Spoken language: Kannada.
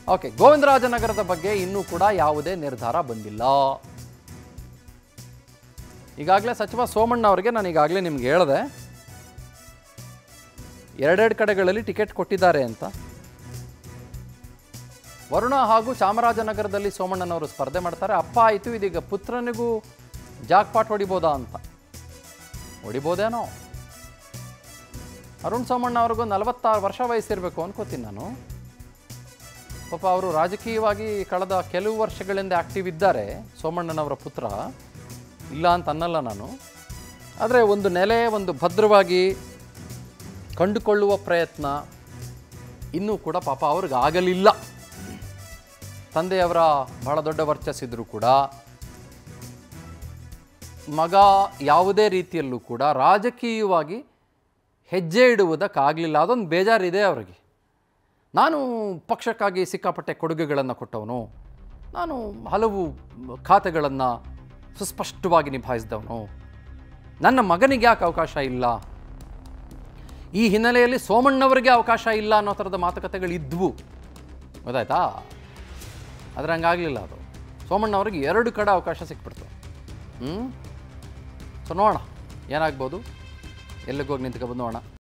ಓಕೆ ಗೋವಿಂದರಾಜನಗರದ ಬಗ್ಗೆ ಇನ್ನೂ ಕೂಡ ಯಾವುದೇ ನಿರ್ಧಾರ ಬಂದಿಲ್ಲ ಈಗಾಗಲೇ ಸಚಿವ ಸೋಮಣ್ಣ ಅವರಿಗೆ ನಾನು ಈಗಾಗಲೇ ನಿಮ್ಗೆ ಹೇಳಿದೆ ಎರಡೆರಡು ಕಡೆಗಳಲ್ಲಿ ಟಿಕೆಟ್ ಕೊಟ್ಟಿದ್ದಾರೆ ಅಂತ ವರುಣ ಹಾಗೂ ಚಾಮರಾಜನಗರದಲ್ಲಿ ಸೋಮಣ್ಣನವರು ಸ್ಪರ್ಧೆ ಮಾಡ್ತಾರೆ ಅಪ್ಪ ಆಯಿತು ಇದೀಗ ಪುತ್ರನಿಗೂ ಜಾಕ್ಪಾಟ್ ಹೊಡಿಬೋದಾ ಅಂತ ಹೊಡಿಬೋದೇನೋ ಅರುಣ್ ಸೋಮಣ್ಣ ಅವ್ರಿಗೂ ನಲವತ್ತಾರು ವರ್ಷ ವಯಸ್ಸಿರಬೇಕು ಅನ್ಕೋತೀನಿ ನಾನು ಪಾಪ ಅವರು ರಾಜಕೀಯವಾಗಿ ಕಳೆದ ಕೆಲವು ವರ್ಷಗಳಿಂದ ಆಕ್ಟಿವ್ ಇದ್ದಾರೆ ಸೋಮಣ್ಣನವರ ಪುತ್ರ ಇಲ್ಲ ಅಂತ ಅನ್ನಲ್ಲ ನಾನು ಆದರೆ ಒಂದು ನೆಲೆ ಒಂದು ಭದ್ರವಾಗಿ ಕಂಡುಕೊಳ್ಳುವ ಪ್ರಯತ್ನ ಇನ್ನೂ ಕೂಡ ಪಾಪ ಅವ್ರಿಗೆ ಆಗಲಿಲ್ಲ ತಂದೆಯವರ ಬಹಳ ದೊಡ್ಡ ವರ್ಚಸ್ಸಿದ್ರು ಕೂಡ ಮಗ ಯಾವುದೇ ರೀತಿಯಲ್ಲೂ ಕೂಡ ರಾಜಕೀಯವಾಗಿ ಹೆಜ್ಜೆ ಇಡುವುದಕ್ಕಾಗಲಿಲ್ಲ ಅದೊಂದು ಬೇಜಾರಿದೆ ಅವರಿಗೆ ನಾನು ಪಕ್ಷಕ್ಕಾಗಿ ಸಿಕ್ಕಾಪಟ್ಟೆ ಕೊಡುಗೆಗಳನ್ನು ಕೊಟ್ಟವನು ನಾನು ಹಲವು ಖಾತೆಗಳನ್ನು ಸುಸ್ಪಷ್ಟವಾಗಿ ನಿಭಾಯಿಸಿದವನು ನನ್ನ ಮಗನಿಗೆ ಯಾಕೆ ಅವಕಾಶ ಇಲ್ಲ ಈ ಹಿನ್ನೆಲೆಯಲ್ಲಿ ಸೋಮಣ್ಣವರಿಗೆ ಅವಕಾಶ ಇಲ್ಲ ಅನ್ನೋ ಥರದ ಮಾತುಕತೆಗಳಿದ್ವು ಗೊತ್ತಾಯ್ತಾ ಆದರೆ ಹಂಗಾಗಲಿಲ್ಲ ಅದು ಸೋಮಣ್ಣವ್ರಿಗೆ ಎರಡು ಕಡೆ ಅವಕಾಶ ಸಿಕ್ಬಿಡ್ತು ಹ್ಞೂ ಸೊ ನೋಡೋಣ ಏನಾಗ್ಬೋದು ಎಲ್ಲಿಗೆ ಹೋಗಿ ನಿಂತ್ಕೊಬಂದು ನೋಡೋಣ